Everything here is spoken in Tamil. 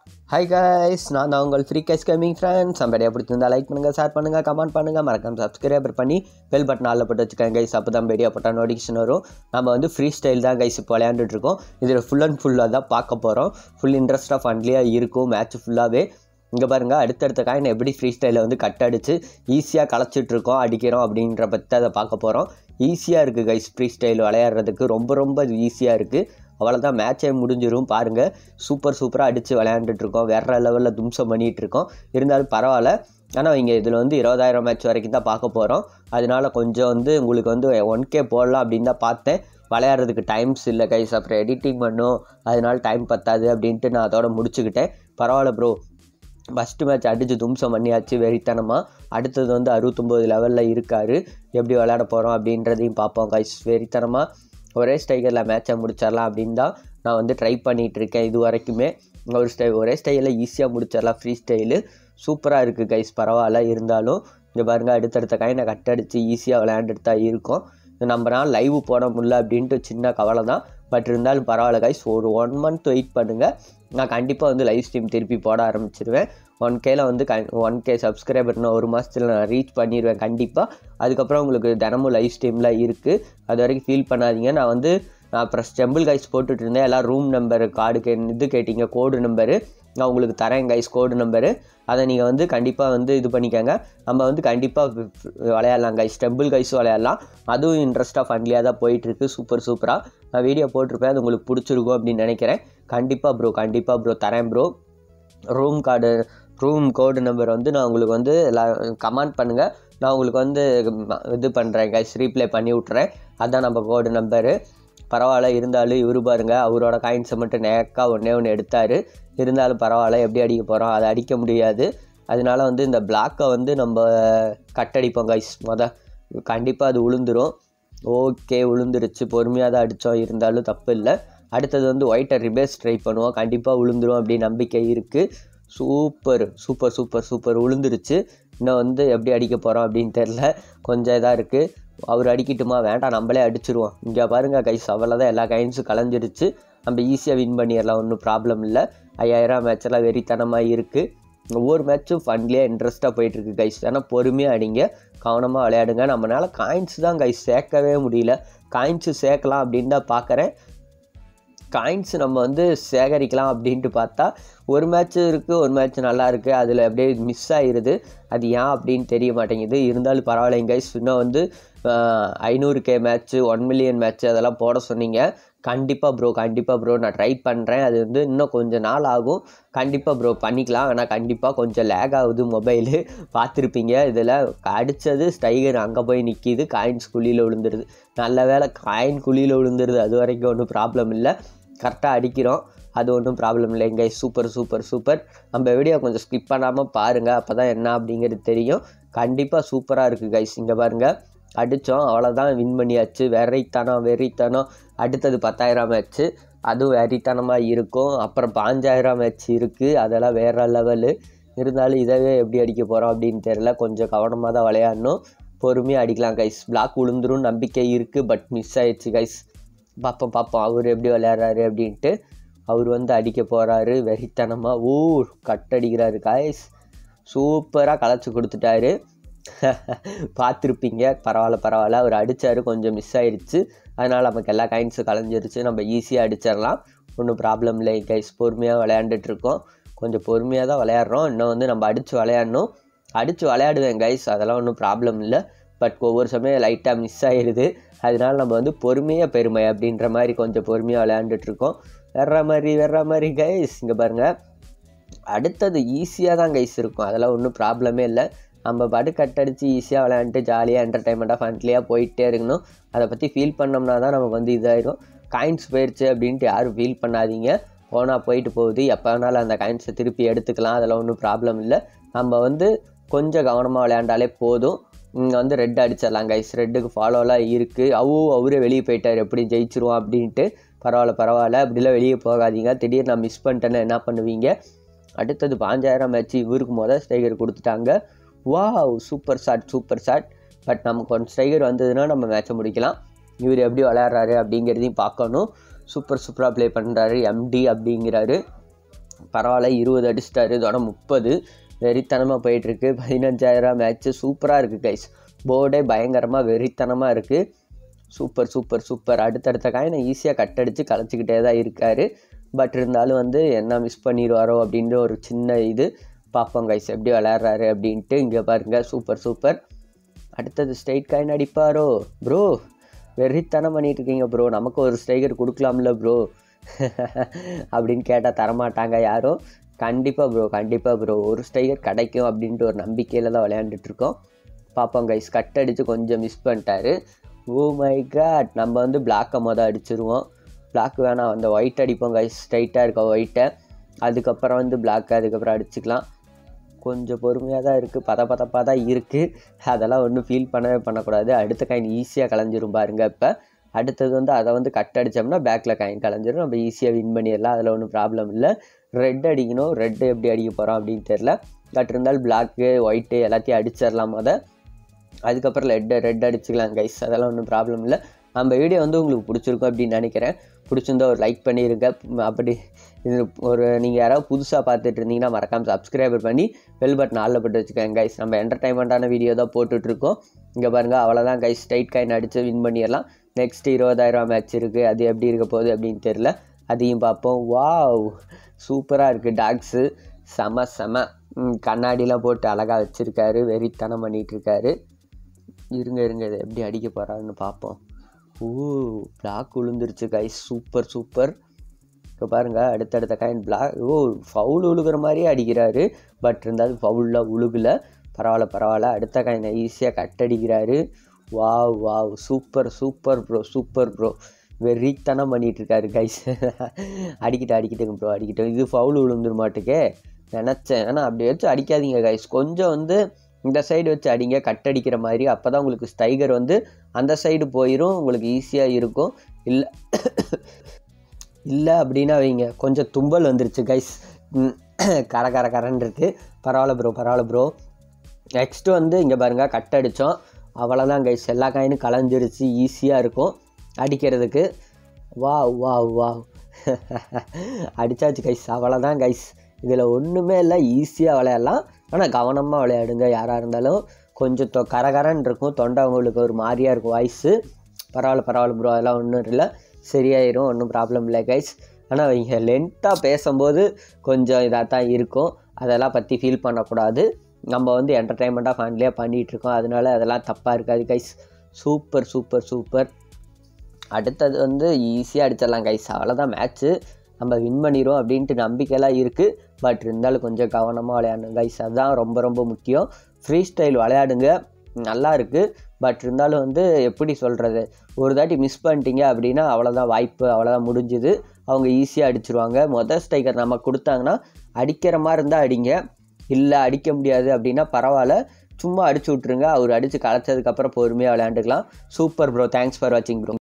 ஹாய் கைஸ் நான் தான் உங்கள் ஃப்ரீ கேஸ் கேமிங் ஃப்ரெண்ட்ஸ் நம்ம வீடியோ பிடிச்சிருந்தா லைக் பண்ணுங்கள் ஷேர் பண்ணுங்கள் கமெண்ட் பண்ணுங்கள் மறக்காம சப்ஸ்கிரைபர் பண்ணி பெல் பட்டன் ஆளில் போட்டு வச்சுக்கோங்க கைஸ் அப்போ தான் வீடியோ போட்டால் நோட்டிஃபிகேஷன் வரும் நம்ம வந்து ஃப்ரீ ஸ்டைல் தான் கைஸ் இப்போ விளையாண்டுட்டு இருக்கோம் இதில் ஃபுல் அண்ட் ஃபுல்லாக தான் பார்க்க போகிறோம் ஃபுல் இன்ட்ரெஸ்டாக ஃபன்லியாக இருக்கும் மேட்ச் ஃபுல்லாகவே இங்கே பாருங்கள் அடுத்தடுத்த காயின் எப்படி ஃப்ரீ ஸ்டைலில் வந்து கட் அடித்து ஈஸியாக களைச்சிட்டு இருக்கோம் அடிக்கிறோம் அப்படின்ற பற்றி அதை பார்க்க போகிறோம் ஈஸியாக இருக்குது கைஸ் ஃப்ரீ ஸ்டைல் விளையாடுறதுக்கு ரொம்ப ரொம்ப ஈஸியாக இருக்குது அவ்வளோதான் மேட்சே முடிஞ்சிரும் பாருங்கள் சூப்பர் சூப்பராக அடித்து விளையாண்டுட்டு இருக்கோம் வேற லெவலில் தும்சம் பண்ணிகிட்டு இருக்கோம் இருந்தாலும் பரவாயில்ல ஆனால் இங்கே இதில் வந்து இருபதாயிரம் மேட்ச் வரைக்கும் தான் பார்க்க போகிறோம் அதனால கொஞ்சம் வந்து உங்களுக்கு வந்து ஒன் கே போடலாம் அப்படின்னு தான் பார்த்தேன் விளையாடுறதுக்கு டைம்ஸ் இல்லை கைஸ் அப்புறம் எடிட்டிங் பண்ணும் அதனால டைம் பத்தாது அப்படின்ட்டு நான் அதோட முடிச்சுக்கிட்டேன் பரவாயில்ல ப்ரோ ஃபஸ்ட்டு மேட்ச் அடித்து தும்சம் பண்ணியாச்சு வெறித்தனமாக அடுத்தது வந்து அறுபத்தொம்போது லெவலில் இருக்கார் எப்படி விளையாட போகிறோம் அப்படின்றதையும் பார்ப்போம் கைஸ் வெறித்தனமாக ஒரே ஸ்டைகரில் மேட்சை முடிச்சிடலாம் அப்படின்னு தான் நான் வந்து ட்ரை பண்ணிகிட்டு இருக்கேன் இது வரைக்குமே ஒரு ஸ்டை ஒரே ஸ்டைலில் ஈஸியாக முடிச்சிடலாம் ஃப்ரீ ஸ்டைலு சூப்பராக இருக்குது கைஸ் பரவாயில்ல இருந்தாலும் இங்கே பாருங்கள் அடுத்தடுத்த காயினை கட் அடித்து ஈஸியாக விளையாண்டுட்டு தான் இருக்கோம் நம்மளால் லைவ் போட முடியல அப்படின்ட்டு சின்ன கவலை தான் பட் இருந்தாலும் பரவாயில்ல கைஸ் ஒரு ஒன் மந்த் வெயிட் பண்ணுங்கள் நான் கண்டிப்பாக வந்து லைவ் ஸ்ட்ரீம் திருப்பி போட ஆரம்பிச்சிருவேன் ஒன் கேல வந்து க ஒன் கே சப்ஸ்கிரைபர் இன்னும் ஒரு மாதத்தில் நான் ரீச் பண்ணிடுவேன் கண்டிப்பாக அதுக்கப்புறம் உங்களுக்கு தினமும் லைவ் ஸ்ட்ரீமில் இருக்குது அது வரைக்கும் ஃபீல் பண்ணாதீங்க நான் வந்து நான் அப்புறம் ஸ்டெம்பிள் கைஸ் போட்டுட்டு இருந்தேன் எல்லாம் ரூம் நம்பர் கார்டு கே இது கேட்டிங்க கோடு நம்பரு நான் உங்களுக்கு தரேன் கைஸ் கோடு நம்பரு அதை நீங்கள் வந்து கண்டிப்பாக வந்து இது பண்ணிக்கோங்க நம்ம வந்து கண்டிப்பாக விளையாடலாம் கைஸ் டெம்பிள் கைஸும் விளையாடலாம் அதுவும் இன்ட்ரெஸ்ட்டாக ஃபன்லியாக தான் போயிட்டுருக்கு சூப்பர் சூப்பராக நான் வீடியோ போட்டிருப்பேன் அது உங்களுக்கு பிடிச்சிருக்கும் அப்படின்னு நினைக்கிறேன் கண்டிப்பாக ப்ரோ கண்டிப்பாக ப்ரோ தரேன் bro room card room code number வந்து நான் உங்களுக்கு வந்து எல்லாம் கமெண்ட் பண்ணுங்கள் நான் உங்களுக்கு வந்து இது பண்ணுறேன் கைஸ் ரீப்ளே பண்ணி விட்றேன் அதான் நம்ம கோடு நம்பரு பரவாயில்ல இருந்தாலும் இவரு பாருங்க அவரோட காயின்ஸை மட்டும் நேக்காக ஒன்றே ஒன்று எடுத்தார் இருந்தாலும் பரவாயில்ல எப்படி அடிக்க போகிறோம் அதை அடிக்க முடியாது அதனால வந்து இந்த பிளாக்கை வந்து நம்ம கட்டடிப்போம் கைஸ் மொதல் கண்டிப்பாக அது உளுந்துரும் ஓகே உளுந்துருச்சு பொறுமையாக தான் அடித்தோம் இருந்தாலும் தப்பு இல்லை அடுத்தது வந்து ஒயிட்டை ரிபேஸ் ட்ரை பண்ணுவோம் கண்டிப்பாக உளுந்துரும் அப்படி நம்பிக்கை இருக்குது சூப்பர் சூப்பர் சூப்பர் சூப்பர் உளுந்துருச்சு இன்னும் வந்து எப்படி அடிக்க போகிறோம் அப்படின்னு தெரில கொஞ்சம் இதாக இருக்குது அவர் அடிக்கட்டுமா வேண்டாம் நம்மளே அடிச்சிருவோம் இங்கே பாருங்கள் கைஸ் அவ்வளோதான் எல்லா கைன்ஸும் கலைஞ்சிருச்சு நம்ம ஈஸியாக வின் பண்ணிடலாம் ஒன்றும் ப்ராப்ளம் இல்லை ஐயாயிரம் மேட்செல்லாம் வெறித்தனமாக இருக்குது ஒவ்வொரு மேட்ச்சும் ஃபன்லியாக இன்ட்ரெஸ்ட்டாக போயிட்டுருக்கு கைஸ் ஆனால் பொறுமையாக அடிங்க கவனமாக விளையாடுங்க நம்மளால் காயின்ஸ் தான் கைஸ் சேர்க்கவே முடியல காயின்ஸு சேர்க்கலாம் அப்படின்னு தான் பார்க்குறேன் காயின்ஸ் நம்ம வந்து சேகரிக்கலாம் அப்படின்ட்டு பார்த்தா ஒரு மேட்ச் இருக்குது ஒரு மேட்ச் நல்லா இருக்குது அதில் அப்படியே மிஸ் ஆகிடுது அது ஏன் அப்படின்னு தெரிய மாட்டேங்குது இருந்தாலும் பரவாயில்லைங்க கைஸ் இன்னும் வந்து ஐநூறு K match one million match அதெல்லாம் போட சொன்னீங்க கண்டிப்பாக ப்ரோ கண்டிப்பாக ப்ரோ நான் ட்ரை பண்ணுறேன் அது வந்து இன்னும் கொஞ்சம் நாள் ஆகும் கண்டிப்பாக ப்ரோ பண்ணிக்கலாம் ஆனால் கண்டிப்பாக கொஞ்சம் லேக் ஆகுது மொபைலு பார்த்துருப்பீங்க இதில் அடித்தது ஸ்டைகர் அங்கே போய் நிற்கிது காயின்ஸ் குழியில் விழுந்துருது நல்ல வேலை காயின் குழியில் விழுந்துருது அது வரைக்கும் ஒன்றும் ப்ராப்ளம் இல்லை கரெக்டாக அடிக்கிறோம் அது ஒன்றும் ப்ராப்ளம் இல்லைங்க சூப்பர் சூப்பர் சூப்பர் நம்ம வீடியோ கொஞ்சம் ஸ்கிப் பண்ணாமல் பாருங்கள் அப்போ தான் என்ன அப்படிங்கிறது தெரியும் கண்டிப்பாக சூப்பராக இருக்குது கைஸ் இங்கே பாருங்கள் அடித்தோம் அவ்வளோதான் வின் பண்ணியாச்சு வெறித்தனம் வெறித்தனம் அடுத்தது பத்தாயிரம் மேட்ச்சு அதுவும் வெறித்தனமாக இருக்கும் அப்புறம் பாஞ்சாயிரம் மேட்ச் இருக்குது அதெல்லாம் வேறு லெவலு இருந்தாலும் இதவே எப்படி அடிக்க போகிறோம் அப்படின்னு தெரில கொஞ்சம் கவனமாக தான் விளையாடணும் பொறுமையாக அடிக்கலாம் கைஸ் பிளாக் விழுந்துரும் நம்பிக்கை இருக்குது பட் மிஸ் ஆயிடுச்சு கைஸ் பார்ப்போம் பார்ப்போம் அவர் எப்படி விளையாடுறாரு அப்படின்ட்டு அவர் வந்து அடிக்க போகிறாரு வெறித்தனமாக ஊ கட் அடிக்கிறாரு காய்ஸ் சூப்பராக களைச்சி கொடுத்துட்டாரு பார்த்துருப்பீங்க பரவாயில்ல பரவாயில்ல அவர் அடித்தார் கொஞ்சம் மிஸ் ஆயிடுச்சு அதனால் நமக்கு எல்லா காயின்ஸும் கலைஞ்சிருச்சு நம்ம ஈஸியாக அடிச்சிடலாம் ஒன்றும் ப்ராப்ளம் இல்லை கைஸ் பொறுமையாக விளையாண்டுட்ருக்கோம் கொஞ்சம் பொறுமையாக தான் விளையாடுறோம் இன்னும் வந்து நம்ம அடித்து விளையாடணும் அடித்து விளையாடுவேன் கைஸ் அதெல்லாம் ஒன்றும் ப்ராப்ளம் இல்லை பட் ஒவ்வொரு சமயம் லைட்டாக மிஸ் ஆகிடுது அதனால நம்ம வந்து பொறுமையாக பெருமை அப்படின்ற மாதிரி கொஞ்சம் பொறுமையாக விளையாண்டுட்ருக்கோம் வேற மாதிரி வேற மாதிரி கைஸ் இங்கே பாருங்கள் அடுத்தது ஈஸியாக தான் கைஸ் இருக்கும் அதெல்லாம் ஒன்றும் ப்ராப்ளமே இல்லை நம்ம பாட்டு கட் அடித்து ஈஸியாக விளையாண்டுட்டு ஜாலியாக என்டர்டைன்மெண்ட்டாக ஃபன்லியாக போயிட்டே இருக்கணும் அதை பற்றி ஃபீல் பண்ணோம்னா தான் நமக்கு வந்து இதாயிரும் காயின்ஸ் போயிடுச்சு அப்படின்ட்டு யாரும் ஃபீல் பண்ணாதீங்க போனால் போயிட்டு போகுது எப்போ வேணாலும் அந்த காயின்ஸை திருப்பி எடுத்துக்கலாம் அதெல்லாம் ஒன்றும் ப்ராப்ளம் இல்லை நம்ம வந்து கொஞ்சம் கவனமாக விளையாண்டாலே போதும் இங்கே வந்து ரெட் அடிச்சிடலாம் கைஸ் ரெட்டுக்கு ஃபாலோலாம் இருக்குது அவ்வளோ அவரே வெளியே போயிட்டார் எப்படி ஜெயிச்சிருவோம் அப்படின்ட்டு பரவாயில்ல பரவாயில்ல அப்படிலாம் வெளியே போகாதீங்க திடீர்னு நான் மிஸ் பண்ணிட்டேன்னா என்ன பண்ணுவீங்க அடுத்தது பாஞ்சாயிரம் மேட்ச் இவருக்கு மொதல் ஸ்ட்ரைக்கர் கொடுத்துட்டாங்க wow super shot super shot but நமக்கு ஒன் ஸ்ட்ரைக்கர் வந்ததுன்னா நம்ம மேட்சை முடிக்கலாம் இவர் எப்படி விளையாடுறாரு அப்படிங்கிறதையும் பார்க்கணும் சூப்பர் சூப்பராக ப்ளே பண்ணுறாரு எம்டி அப்படிங்கிறாரு பரவாயில்ல இருபது அடிச்சிட்டாரு இதோட முப்பது வெறித்தனமாக போயிட்டுருக்கு பதினஞ்சாயிரம் மேட்ச்சு சூப்பராக இருக்குது கைஸ் போர்டே பயங்கரமாக வெறித்தனமாக இருக்குது சூப்பர் சூப்பர் சூப்பர் அடுத்தடுத்த காயினை ஈஸியாக கட் அடித்து கலைச்சிக்கிட்டே தான் இருக்கார் பட் இருந்தாலும் வந்து என்ன மிஸ் பண்ணிடுவாரோ அப்படின்ற ஒரு சின்ன இது பார்ப்போம் கைஸ் எப்படி விளையாடுறாரு அப்படின்ட்டு இங்கே பாருங்கள் சூப்பர் சூப்பர் அடுத்தது ஸ்ட்ரைட் காயின் அடிப்பாரோ ப்ரோ வெறித்தனம் பண்ணிட்டு இருக்கீங்க ப்ரோ நமக்கு ஒரு ஸ்ட்ரைக்கர் கொடுக்கலாம்ல ப்ரோ அப்படின்னு கேட்டால் தரமாட்டாங்க யாரும் கண்டிப்பாக ப்ரோ கண்டிப்பாக ப்ரோ ஒரு ஸ்ட்ரைக்கர் கிடைக்கும் அப்படின்ட்டு ஒரு நம்பிக்கையில் தான் விளையாண்டுட்டு இருக்கோம் பார்ப்போம் கைஸ் கட் அடித்து கொஞ்சம் மிஸ் பண்ணிட்டாரு ஓ மை காட் நம்ம வந்து பிளாக்கை மொதல் அடிச்சிருவோம் பிளாக் வேணாம் அந்த ஒயிட் அடிப்போம் கைஸ் ஸ்ட்ரைட்டாக இருக்க ஒயிட்டை அதுக்கப்புறம் வந்து பிளாக் அதுக்கப்புறம் அடிச்சுக்கலாம் கொஞ்சம் பொறுமையாக தான் இருக்குது பத பதப்பாக தான் இருக்குது அதெல்லாம் ஒன்றும் ஃபீல் பண்ணவே பண்ணக்கூடாது அடுத்த காயின் ஈஸியாக கலைஞ்சிரும் பாருங்க இப்போ அடுத்தது வந்து அதை வந்து கட் அடித்தோம்னா பேக்கில் காயின் கலைஞ்சிரும் நம்ம ஈஸியாக வின் பண்ணிடலாம் அதில் ஒன்றும் ப்ராப்ளம் இல்லை ரெட் அடிக்கணும் ரெட்டு எப்படி அடிக்க போகிறோம் அப்படின்னு தெரில பட் இருந்தாலும் பிளாக்கு ஒயிட்டு எல்லாத்தையும் அடிச்சிடலாம் முத அதுக்கப்புறம் ரெட் ரெட் அடிச்சுக்கலாம் கைஸ் அதெல்லாம் ஒன்றும் ப்ராப்ளம் இல்லை நம்ம வீடியோ வந்து உங்களுக்கு பிடிச்சிருக்கும் அப்படின்னு நினைக்கிறேன் பிடிச்சிருந்தா ஒரு லைக் பண்ணிடுங்க அப்படி இது ஒரு நீங்கள் யாராவது புதுசாக பார்த்துட்டு இருந்தீங்கன்னா மறக்காமல் சப்ஸ்கிரைபர் பண்ணி பெல் பட்டன் ஆளில் போட்டு வச்சுக்கோங்க கைஸ் நம்ம என்டர்டைன்மெண்ட்டான வீடியோ தான் போட்டுட்ருக்கோம் இங்கே பாருங்கள் அவ்வளோதான் கைஸ் ஸ்ட்ரைட் காயின் அடித்து வின் பண்ணிடலாம் நெக்ஸ்ட் இருபதாயிரம் மேட்ச் இருக்குது அது எப்படி இருக்க போகுது அப்படின்னு தெரில அதையும் பார்ப்போம் வாவ் சூப்பராக இருக்குது டாக்ஸு செம செம ம், கண்ணாடிலாம் போட்டு அழகாக வச்சுருக்காரு வெறித்தனம் பண்ணிகிட்டு இருக்காரு இருங்க இருங்க இதை எப்படி அடிக்க போகிறாருன்னு பார்ப்போம் ஓ பிளாக் விழுந்துருச்சு கைஸ் சூப்பர் சூப்பர் இப்போ பாருங்கள் அடுத்தடுத்த காயின் பிளாக் ஓ ஃபவுல் உழுகுற மாதிரியே அடிக்கிறாரு பட் இருந்தாலும் ஃபவுலில் உழுகல பரவாயில்ல பரவாயில்ல அடுத்த காயினை ஈஸியாக கட் அடிக்கிறாரு wow wow super super bro super bro வெறித்தனம் பண்ணிட்டு இருக்காரு கைஸ் அடிக்கிட்டு அடிக்கிட்டுங்க ப்ரோ அடிக்கிட்டோம் இது ஃபவுல் விழுந்துரு மாட்டுக்கே நினச்சேன் ஆனால் அப்படி வச்சு அடிக்காதீங்க கைஸ் கொஞ்சம் வந்து இந்த சைடு வச்சு அடிங்க கட் அடிக்கிற மாதிரி அப்போ தான் உங்களுக்கு ஸ்டைகர் வந்து அந்த சைடு போயிடும் உங்களுக்கு ஈஸியாக இருக்கும் இல்லை இல்லை அப்படின்னா வைங்க கொஞ்சம் தும்பல் வந்துருச்சு கைஸ் கர கர கரன்னு இருக்கு பரவாயில்ல ப்ரோ பரவாயில்ல ப்ரோ நெக்ஸ்ட்டு வந்து இங்கே பாருங்கள் கட் அடித்தோம் அவ்வளோதான் கைஸ் எல்லா காயினும் கலைஞ்சிருச்சு ஈஸியாக இருக்கும் அடிக்கிறதுக்கு வா வா வா அடித்தாச்சு கைஸ் அவ்வளோதான் கைஸ் இதில் ஒன்றுமே இல்லை ஈஸியாக விளையாடலாம் ஆனால் கவனமாக விளையாடுங்க யாராக இருந்தாலும் கொஞ்சம் தொ கரகரன்னு இருக்கும் தொண்டை உங்களுக்கு ஒரு மாதிரியாக இருக்கும் வாய்ஸு பரவாயில்ல பரவாயில்ல ப்ரோ அதெல்லாம் ஒன்றும் இல்லை சரியாயிரும் ஒன்றும் ப்ராப்ளம் இல்லை கைஸ் ஆனால் இங்கே லென்த்தாக பேசும்போது கொஞ்சம் இதாக தான் இருக்கும் அதெல்லாம் பற்றி ஃபீல் பண்ணக்கூடாது நம்ம வந்து என்டர்டைன்மெண்ட்டாக ஃபேன்லியாக பண்ணிகிட்ருக்கோம் அதனால அதெல்லாம் தப்பாக இருக்காது கைஸ் சூப்பர் சூப்பர் சூப்பர் அடுத்தது வந்து ஈஸியாக அடிச்சிடலாம் கைஸ் அவ்வளோதான் மேட்ச்சு நம்ம வின் பண்ணிடுவோம் அப்படின்ட்டு நம்பிக்கையெல்லாம் இருக்குது பட் இருந்தாலும் கொஞ்சம் கவனமாக விளையாடணும் கைஸ் அதுதான் ரொம்ப ரொம்ப முக்கியம் ஃப்ரீ ஸ்டைல் விளையாடுங்க நல்லா இருக்குது பட் இருந்தாலும் வந்து எப்படி சொல்கிறது ஒரு தாட்டி மிஸ் பண்ணிட்டீங்க அப்படின்னா அவ்வளோதான் வாய்ப்பு அவ்வளோதான் முடிஞ்சுது அவங்க ஈஸியாக அடிச்சிருவாங்க மொதல் ஸ்ட்ரைக்கர் நம்ம கொடுத்தாங்கன்னா அடிக்கிற மாதிரி இருந்தால் அடிங்க இல்லை அடிக்க முடியாது அப்படின்னா பரவாயில்ல சும்மா அடிச்சு விட்ருங்க அவர் அடித்து கலைச்சதுக்கப்புறம் பொறுமையாக விளையாண்டுக்கலாம் சூப்பர் ப்ரோ தேங்க்ஸ் ஃபார் வாட்சிங் ப்ரோ